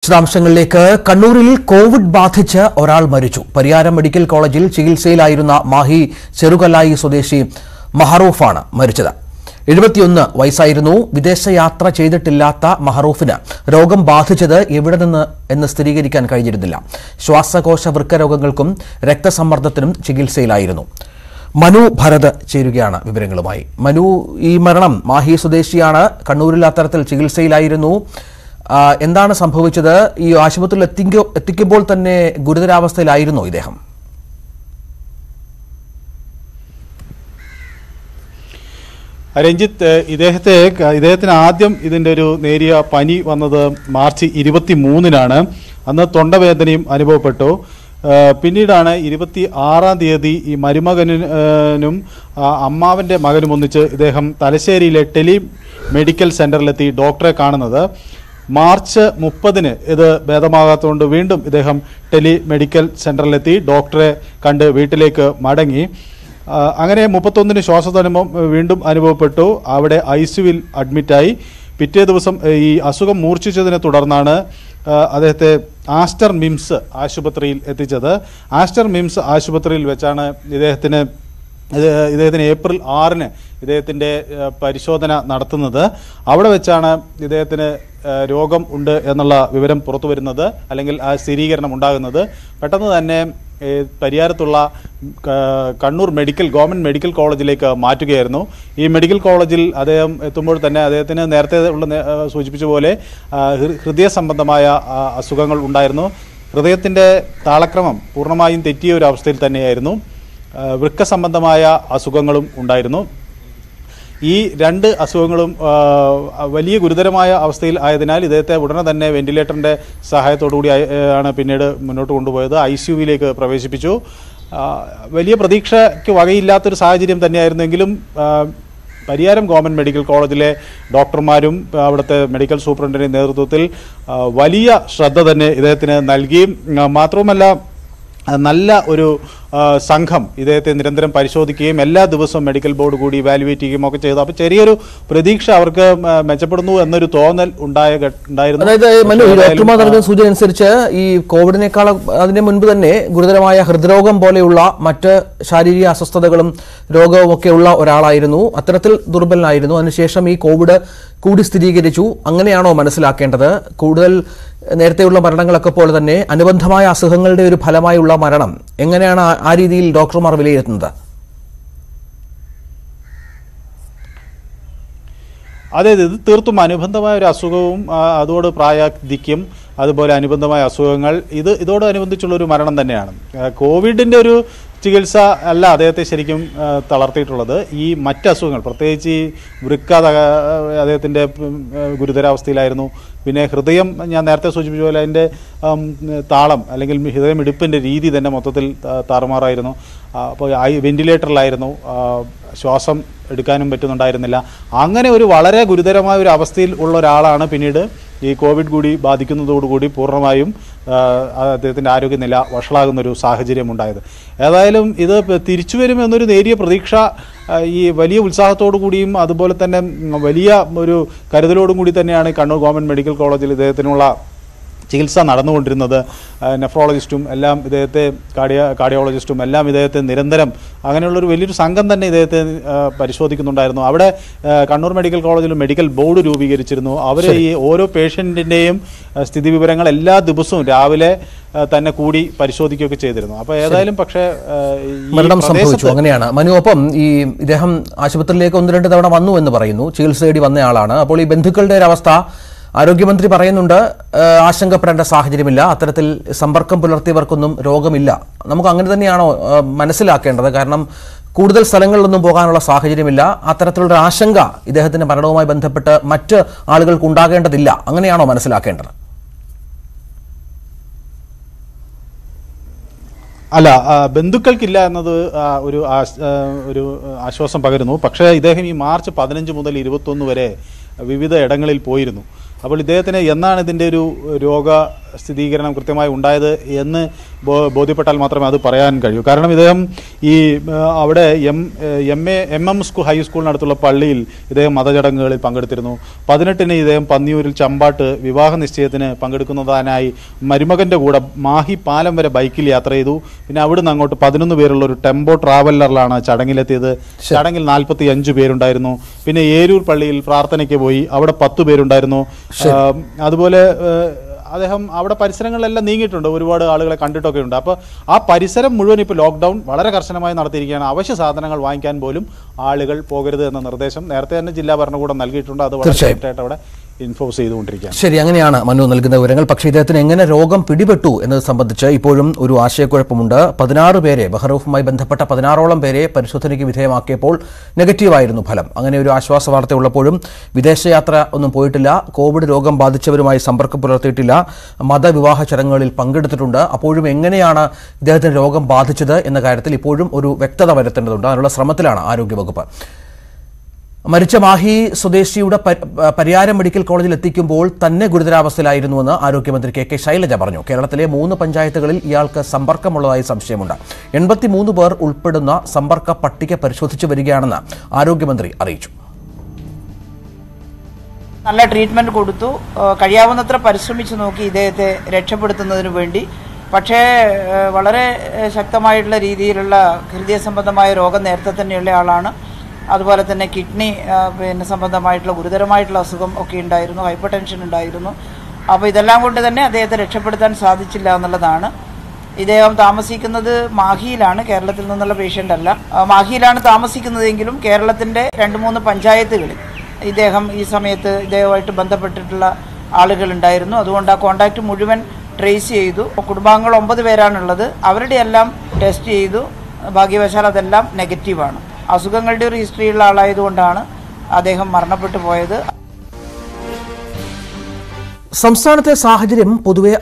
വിശദാംശങ്ങളിലേക്ക് കണ്ണൂരിൽ കോവിഡ് ബാധിച്ച് ഒരാൾ മരിച്ചു പരിയാരം മെഡിക്കൽ കോളേജിൽ ചികിത്സയിലായിരുന്ന മാഹി ചെറുകല്ലായി സ്വദേശി മഹറൂഫാണ് മരിച്ചത് എഴുപത്തിയൊന്ന് വയസ്സായിരുന്നു വിദേശയാത്ര ചെയ്തിട്ടില്ലാത്ത മഹറൂഫിന് രോഗം ബാധിച്ചത് എവിടെ നിന്ന് എന്ന് സ്ഥിരീകരിക്കാൻ കഴിഞ്ഞിരുന്നില്ല ശ്വാസകോശ വൃക്കരോഗങ്ങൾക്കും രക്തസമ്മർദ്ദത്തിനും ചികിത്സയിലായിരുന്നു മനു ഭരത് ചേരുകയാണ് വിവരങ്ങളുമായി മനു ഈ മരണം മാഹി സ്വദേശിയാണ് കണ്ണൂരിൽ അത്തരത്തിൽ ചികിത്സയിലായിരുന്നു ആ, എന്താണ് സംഭവിച്ചത് ഈ ആശുപത്രിയിൽ എത്തിക്കോ എത്തിക്കുമ്പോൾ തന്നെ ഗുരുതരാവസ്ഥയിലായിരുന്നോ ഇദ്ദേഹം രഞ്ജിത്ത് ഏഹ്, ഇദ്ദേഹത്തെ ഇദ്ദേഹത്തിന് ആദ്യം ഇതിൻ്റെ ഒരു നേരിയ പനി വന്നത് മാർച്ച് ഇരുപത്തി മൂന്നിനാണ് അന്ന് തൊണ്ടവേദനയും അനുഭവപ്പെട്ടു ഏഹ്, പിന്നീടാണ് ഇരുപത്തി ആറാം തീയതി ഈ മരുമകനും ആ, അമ്മാവൻ്റെ മകനും ഒന്നിച്ച് ഇദ്ദേഹം തലശ്ശേരിയിലെ ടെലി മെഡിക്കൽ സെൻ്ററിലെത്തി ഡോക്ടറെ കാണുന്നത് മാർച്ച് മുപ്പതിന് ഇത് ഭേദമാകാത്തതുകൊണ്ട് വീണ്ടും ഇദ്ദേഹം ടെലി മെഡിക്കൽ സെൻ്ററിലെത്തി ഡോക്ടറെ കണ്ട് വീട്ടിലേക്ക് മടങ്ങി ആ, അങ്ങനെ മുപ്പത്തൊന്നിന് ശ്വാസതനുഭവം വീണ്ടും അനുഭവപ്പെട്ടു അവിടെ ഐ സിയുവിൽ അഡ്മിറ്റായി പിറ്റേ ദിവസം ഏ, ഈ അസുഖം മൂർച്ഛിച്ചതിനെ തുടർന്നാണ് ആ, അദ്ദേഹത്തെ ആസ്റ്റർ മിംസ് ആശുപത്രിയിൽ എത്തിച്ചത് ആസ്റ്റർ മിംസ് ആശുപത്രിയിൽ വെച്ചാണ് ഇദ്ദേഹത്തിന് ഇത് ഇദ്ദേഹത്തിന് ഏപ്രിൽ ആറിന് ഇദ്ദേഹത്തിൻ്റെ ഏഹ്, പരിശോധന നടത്തുന്നത് അവിടെ വെച്ചാണ് ഇദ്ദേഹത്തിന് ഏഹ്, രോഗം ഉണ്ട് എന്നുള്ള വിവരം പുറത്തു വരുന്നത് അല്ലെങ്കിൽ ആ സ്ഥിരീകരണം ഉണ്ടാകുന്നത് പെട്ടെന്ന് തന്നെ ഏഹ്, പരിയാരത്തുള്ള ക- കണ്ണൂർ മെഡിക്കൽ ഗവൺമെൻറ് മെഡിക്കൽ കോളേജിലേക്ക് മാറ്റുകയായിരുന്നു ഈ മെഡിക്കൽ കോളേജിൽ അദ്ദേഹം എത്തുമ്പോൾ തന്നെ അദ്ദേഹത്തിന് നേരത്തെ ഉള്ള നേ- ഏഹ്, സൂചിപ്പിച്ച പോലെ ആ, ഹൃ- ഹൃദയ സംബന്ധമായ ആ, അസുഖങ്ങൾ ഉണ്ടായിരുന്നു ഹൃദയത്തിൻ്റെ താളക്രമം പൂർണ്ണമായും തെറ്റിയ ഒരു അവസ്ഥയിൽ തന്നെയായിരുന്നു ആ, വൃക്ക സംബന്ധമായ അസുഖങ്ങളും ഉണ്ടായിരുന്നു ഈ രണ്ട് അസുഖങ്ങളും ആ, വലിയ ഗുരുതരമായ അവസ്ഥയിൽ ആയതിനാൽ ഇദ്ദേഹത്തെ ഉടനെ തന്നെ വെന്റിലേറ്ററിൻ്റെ സഹായത്തോടുകൂടി ആയി- ആണ് പിന്നീട് മുന്നോട്ട് കൊണ്ടുപോയത് ഐ സി യുവിലേക്ക് പ്രവേശിപ്പിച്ചു ആ, വലിയ പ്രതീക്ഷയ്ക്ക് വകയില്ലാത്തൊരു സാഹചര്യം തന്നെയായിരുന്നെങ്കിലും ആ, പരിയാരം ഗവൺമെൻറ് മെഡിക്കൽ കോളേജിലെ ഡോക്ടർമാരും അവിടുത്തെ മെഡിക്കൽ സൂപ്രണ്ടിൻ്റെ നേതൃത്വത്തിൽ ആ, വലിയ ശ്രദ്ധ തന്നെ ഇദ്ദേഹത്തിന് നൽകിയും ആ, മാത്രവുമല്ല ആ, നല്ല ഒരു ആ, സംഘം ഇദ്ദേഹത്തെ നിരന്തരം പരിശോധിക്കുകയും എല്ലാ ദിവസവും മെഡിക്കൽ ബോർഡ് കൂടി ഇവാലുവേറ്റ് ചെയ്യുകയും ഒക്കെ ചെയ്തു അപ്പോൾ ചെറിയൊരു പ്രതീക്ഷ അവർക്ക് ആ, മെച്ചപ്പെടുന്നു എന്നൊരു തോന്നൽ ഉണ്ടായ ഘട്ട- ഉണ്ടായിരുന്നു അതായത് മനു ഈ പക്ഷേ ഡോക്ടർമാർ ഏതായാലും, നൽകുന്ന സൂചന അനുസരിച്ച് ഈ കോവിഡിനേക്കാൾ അതിന് മുൻപ് തന്നെ ഗുരുതരമായ ഹൃദ്രോഗം പോലെയുള്ള മറ്റ് ശാരീരിക അസ്വസ്ഥതകളും രോഗവും ഒക്കെ ഉള്ള ഒരാളായിരുന്നു അത്തരത്തിൽ ദുർബലനായിരുന്നു അതിനുശേഷം ഈ കോവിഡ് കൂടി സ്ഥിരീകരിച്ചു അങ്ങനെയാണോ മനസ്സിലാക്കേണ്ടത് കൂടുതൽ നേരത്തെയുള്ള മരണങ്ങളൊക്കെ പോലെ തന്നെ അനുബന്ധമായ അസുഖങ്ങളുടെ ഒരു ഫലമായുള്ള മരണം എങ്ങനെയാണ് ആ- ആ രീതിയിൽ ഡോക്ടർമാർ വിലയിരുത്തുന്നത് അതെ ഇത് തീർത്തും അനുബന്ധമായ ഒരു അസുഖവും ആ, അതോട് പ്രായാധിക്യം അതുപോലെ അനുബന്ധമായ അസുഖങ്ങൾ ഇത് ഇതോടനുബന്ധിച്ചുള്ള ഒരു മരണം തന്നെയാണ് ആ, കോവിഡിൻ്റെ ഒരു ചികിത്സ അല്ല അദ്ദേഹത്തെ ശരിക്കും ആ, തളർത്തിയിട്ടുള്ളത് ഈ മറ്റ് അസുഖങ്ങൾ പ്രത്യേകിച്ച് ഈ വൃക്ക തക- അദ്ദേഹത്തിൻ്റെ ഉം, ആ, ഗുരുതരാവസ്ഥയിലായിരുന്നു പിന്നെ ഹൃദയം ഞാൻ നേരത്തെ സൂചിപ്പിച്ച പോലെ അതിൻ്റെ ഉം, താളം അല്ലെങ്കിൽ ഹൃദയമിടിപ്പിൻ്റെ രീതി തന്നെ മൊത്തത്തിൽ ത- താറുമാറായിരുന്നു ആ, അപ്പോൾ ഐ വെന്റിലേറ്ററിലായിരുന്നു ആ, ശ്വാസം എടുക്കാനും പറ്റുന്നുണ്ടായിരുന്നില്ല അങ്ങനെ ഒരു വളരെ ഗുരുതരമായ ഒരു അവസ്ഥയിൽ ഉള്ള ഒരാളാണ് പിന്നീട് ഈ കോവിഡ് കൂടി ബാധിക്കുന്നതോടുകൂടി പൂർണ്ണമായും ആ, അദ്ദേഹത്തിൻ്റെ ആരോഗ്യനില വഷളാകുന്ന ഒരു സാഹചര്യം ഉണ്ടായത് ഏതായാലും ഇത് പ- തിരിച്ചു വരുമെന്നൊരു നേരിയ പ്രതീക്ഷ ആ, ഈ വലിയ ഉത്സാഹത്തോടു കൂടിയും അതുപോലെ തന്നെ ഉം, വലിയ ഒരു കരുതലോടും കൂടി തന്നെയാണ് കണ്ണൂർ ഗവൺമെൻറ് മെഡിക്കൽ കോളേജിൽ ഇദ്ദേഹത്തിനുള്ള ചികിത്സ നടന്നുകൊണ്ടിരുന്നത് ആ, നെഫ്രോളജിസ്റ്റും എല്ലാം ഇദ്ദേഹത്തെ കാർഡിയ കാർഡിയോളജിസ്റ്റും എല്ലാം ഇദ്ദേഹത്തെ നിരന്തരം അങ്ങനെയുള്ളൊരു വലിയൊരു സംഘം തന്നെ ഇദ്ദേഹത്തെ ആ, പരിശോധിക്കുന്നുണ്ടായിരുന്നു അവിടെ ആ, കണ്ണൂർ മെഡിക്കൽ കോളേജിൽ മെഡിക്കൽ ബോർഡ് രൂപീകരിച്ചിരുന്നു അവർ ഈ ഓരോ പേഷ്യൻറ്റിൻ്റെയും സ്ഥിതി വിവരങ്ങൾ എല്ലാ ദിവസവും രാവിലെ ആ, തന്നെ കൂടി പരിശോധിക്കുകയൊക്കെ ചെയ്തിരുന്നു അപ്പോൾ ഏതായാലും പക്ഷേ ആ, ഈ മരണം സംഭവിച്ചു പ്രദേശത്ത് അങ്ങനെയാണ് മനു ഒപ്പം ഈ ഇദ്ദേഹം ആശുപത്രിയിലേക്ക് ഒന്ന് രണ്ട് തവണ വന്നു എന്ന് പറയുന്നു ചികിത്സ തേടി വന്നയാളാണ് അപ്പോൾ ഈ ബന്ധുക്കളുടെ ഒരു അവസ്ഥ ആരോഗ്യമന്ത്രി പറയുന്നുണ്ട് ആ, ആശങ്കപ്പെടേണ്ട സാഹചര്യമില്ല അത്തരത്തിൽ സമ്പർക്കം പുലർത്തിയവർക്കൊന്നും രോഗമില്ല നമുക്ക് അങ്ങനെ തന്നെയാണോ ആ, മനസ്സിലാക്കേണ്ടത് കാരണം കൂടുതൽ സ്ഥലങ്ങളിലൊന്നും പോകാനുള്ള സാഹചര്യമില്ല അത്തരത്തിലുള്ള ഒരു ആശങ്ക ഇദ്ദേഹത്തിന്റെ മരണവുമായി ബന്ധപ്പെട്ട് മറ്റ് ആളുകൾക്ക് ഉണ്ടാകേണ്ടതില്ല അങ്ങനെയാണോ മനസ്സിലാക്കേണ്ടത് അല്ല ആ, ബന്ധുക്കൾക്കില്ല എന്നത് ആ, ഒരു ആശ്- ആ, ഒരു ആശ്വാസം പകരുന്നു പക്ഷേ ഇദ്ദേഹം ഈ മാർച്ച് പതിനഞ്ച് മുതൽ ഇരുപത്തൊന്ന് വരെ വിവിധ ഇടങ്ങളിൽ പോയിരുന്നു അപ്പോൾ ഇദ്ദേഹത്തിന് എന്നാണ് ഇതിൻ്റെ ഒരു രോഗ സ്ഥിരീകരണം കൃത്യമായി ഉണ്ടായത് എന്ന് ബോ- ബോധ്യപ്പെട്ടാൽ മാത്രമേ അത് പറയാൻ കഴിയൂ കാരണം ഇദ്ദേഹം ഈ ആ, അവിടെ M M A M M school ഹൈസ്കൂളിനടുത്തുള്ള പള്ളിയിൽ ഇദ്ദേഹം മതചടങ്ങുകളിൽ പങ്കെടുത്തിരുന്നു പതിനെട്ടിന് ഇദ്ദേഹം പന്നിയൂരിൽ ചമ്പാട്ട് വിവാഹ നിശ്ചയത്തിന് പങ്കെടുക്കുന്നതിനായി മരുമകൻ്റെ കൂടെ മാഹി പാലം വരെ ബൈക്കിൽ യാത്ര ചെയ്തു പിന്നെ അവിടുന്ന് അങ്ങോട്ട് പതിനൊന്ന് പേരുള്ള ഒരു ടെമ്പോ ട്രാവലറിലാണ് ചടങ്ങിലെത്തിയത് ചടങ്ങിൽ നാൽപ്പത്തി അഞ്ച് പേരുണ്ടായിരുന്നു പിന്നെ ഏരൂർ പള്ളിയിൽ പ്രാർത്ഥനയ്ക്ക് പോയി അവിടെ പത്ത് പേരുണ്ടായിരുന്നു ആ, അതുപോലെ ആ, അദ്ദേഹം അവിടെ പരിസരങ്ങളിലെല്ലാം നീങ്ങിയിട്ടുണ്ട് ഒരുപാട് ആളുകളെ കണ്ടിട്ടൊക്കെ ഉണ്ട് അപ്പോൾ ആ പരിസരം മുഴുവൻ ഇപ്പോൾ ലോക്ക്ഡൗൺ വളരെ കർശനമായി നടത്തിയിരിക്കുകയാണ് അവശ്യ സാധനങ്ങൾ വാങ്ങിക്കാൻ പോലും ആളുകൾ പോകരുത് എന്ന നിർദ്ദേശം നേരത്തെ തന്നെ ജില്ലാ ഭരണകൂടം നൽകിയിട്ടുണ്ട് അത് വളരെ തീർച്ചയായും. straight ആയിട്ട് അവിടെ ഇൻഫോഴ്സ് ചെയ്തുകൊണ്ടിരിക്കുകയാണ് ശരി അങ്ങനെയാണ് മനു നൽകുന്ന വിവരങ്ങൾ പക്ഷേ ഇദ്ദേഹത്തിന് എങ്ങനെ രോഗം പിടിപെട്ടു എന്നത് സംബന്ധിച്ച് ഇപ്പോഴും ഒരു ആശയക്കുഴപ്പമുണ്ട് പതിനാറ് പേരെ ബഹറൂഫുമായി ബന്ധപ്പെട്ട പതിനാറോളം പേരെ പരിശോധനയ്ക്ക് വിധേയമാക്കിയപ്പോൾ നെഗറ്റീവായിരുന്നു ഫലം അങ്ങനെ ഒരു ആശ്വാസ വാർത്ത ഉള്ളപ്പോഴും വിദേശയാത്ര ഒന്നും പോയിട്ടില്ല കോവിഡ് രോഗം ബാധിച്ചവരുമായി സമ്പർക്കം പുലർത്തിയിട്ടില്ല മതവിവാഹ ചടങ്ങുകളിൽ പങ്കെടുത്തിട്ടുണ്ട് അപ്പോഴും എങ്ങനെയാണ് ഇദ്ദേഹത്തിന് രോഗം ബാധിച്ചത് എന്ന കാര്യത്തിൽ ഇപ്പോഴും ഒരു വ്യക്തത വരുത്തേണ്ടതുണ്ട് അതിനുള്ള ശ്രമത്തിലാണ് ആരോഗ്യവകുപ്പ് മരിച്ച മാഹി സ്വദേശിയുടെ പ- പരിയാരം മെഡിക്കൽ കോളേജിൽ എത്തിക്കുമ്പോൾ തന്നെ ഗുരുതരാവസ്ഥയിലായിരുന്നുവെന്ന് ആരോഗ്യമന്ത്രി കെ കെ ശൈലജ പറഞ്ഞു കേരളത്തിലെ മൂന്ന് പഞ്ചായത്തുകളിൽ ഇയാൾക്ക് സമ്പർക്കമുള്ളതായി സംശയമുണ്ട് എൺപത്തിമൂന്ന് പേർ ഉൾപ്പെടുന്ന സമ്പർക്ക പട്ടിക പരിശോധിച്ചു വരികയാണെന്ന് ആരോഗ്യമന്ത്രി അറിയിച്ചു നല്ല ട്രീറ്റ്മെൻറ്റ് കൊടുത്തു ഏഹ് കഴിയാവുന്നത്ര പരിശ്രമിച്ചു നോക്കി ഇദ്ദേഹത്തെ രക്ഷപ്പെടുത്തുന്നതിന് വേണ്ടി പക്ഷേ ഏഹ് വളരെ ഏഹ് ശക്തമായിട്ടുള്ള രീതിയിലുള്ള ഹൃദയ സംബന്ധമായ രോഗം നേരത്തെ തന്നെയുള്ള ആളാണ് അതുപോലെ തന്നെ കിഡ്നി ഏഹ് പിന്നെ സംബന്ധമായിട്ടുള്ള ഗുരുതരമായിട്ടുള്ള അസുഖം ഒക്കെ ഉണ്ടായിരുന്നു ഹൈപ്പർ ടെൻഷൻ ഉണ്ടായിരുന്നു അപ്പോൾ ഇതെല്ലാം കൊണ്ട് തന്നെ അദ്ദേഹത്തെ രക്ഷപ്പെടുത്താൻ സാധിച്ചില്ല എന്നുള്ളതാണ് ഇദ്ദേഹം താമസിക്കുന്നത് മാഹിയിലാണ് കേരളത്തിൽ നിന്നുള്ള പേഷ്യൻ്റ് അല്ല ആ, മാഹിയിലാണ് താമസിക്കുന്നതെങ്കിലും കേരളത്തിൻ്റെ രണ്ട് മൂന്ന് പഞ്ചായത്തുകളിൽ ഇദ്ദേഹം ഈ സമയത്ത് ഇദ്ദേഹവുമായിട്ട് ബന്ധപ്പെട്ടിട്ടുള്ള ആളുകളുണ്ടായിരുന്നു അതുകൊണ്ട് ആ കോണ്ടാക്റ്റ് മുഴുവൻ ട്രേസ് ചെയ്തു കുടുംബാംഗങ്ങൾ ഒമ്പത് പേരാണുള്ളത് അവരുടെ എല്ലാം ടെസ്റ്റ് ചെയ്തു ഭാഗ്യവശാൽ അതെല്ലാം നെഗറ്റീവാണ് അസുഖങ്ങളുടെ ഒരു ഹിസ്റ്ററിയുള്ള ആളായതുകൊണ്ടാണ് അദ്ദേഹം മരണപ്പെട്ടു പോയത് സംസ്ഥാനത്തെ സാഹചര്യം പൊതുവെ